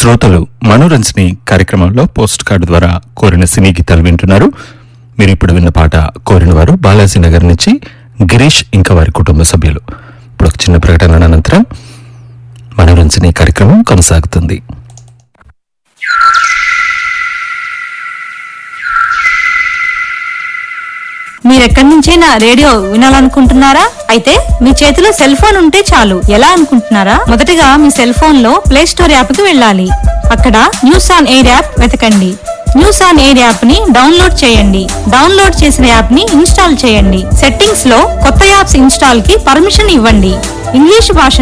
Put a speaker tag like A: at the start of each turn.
A: శ్రోతలు మనోరంజని కార్యక్రమంలో పోస్ట్ కార్డు ద్వారా కోరిన సినీ గీతాలు వింటున్నారు మీరు ఇప్పుడు విన్న పాట కోరిన వారు బాలాజీ నగర్ నుంచి గిరీష్ ఇంకా వారి కుటుంబ సభ్యులు ఇప్పుడు ఒక చిన్న ప్రకటన అనంతరం మనోరంజని కార్యక్రమం కొనసాగుతుంది
B: మీరెక్కడి నుంచైనా రేడియో వినాలనుకుంటున్నారా అయితే మీ చేతిలో సెల్ ఫోన్ ఉంటే చాలు ఎలా అనుకుంటున్నారా మొదటగా మీ సెల్ ఫోన్ లో ప్లే స్టోర్ యాప్ కి వెళ్ళాలి అక్కడ న్యూస్ ఆన్ ఎయిర్ యాప్ వెతకండి న్యూస్ ఆన్ ఎయిర్ యాప్ ని డౌన్లోడ్ చేయండి డౌన్లోడ్ చేసిన యాప్ ని ఇన్స్టాల్ చేయండి సెట్టింగ్స్ లో కొత్త యాప్స్ ఇన్స్టాల్ కి పర్మిషన్ ఇవ్వండి ఇంగ్లీష్ భాష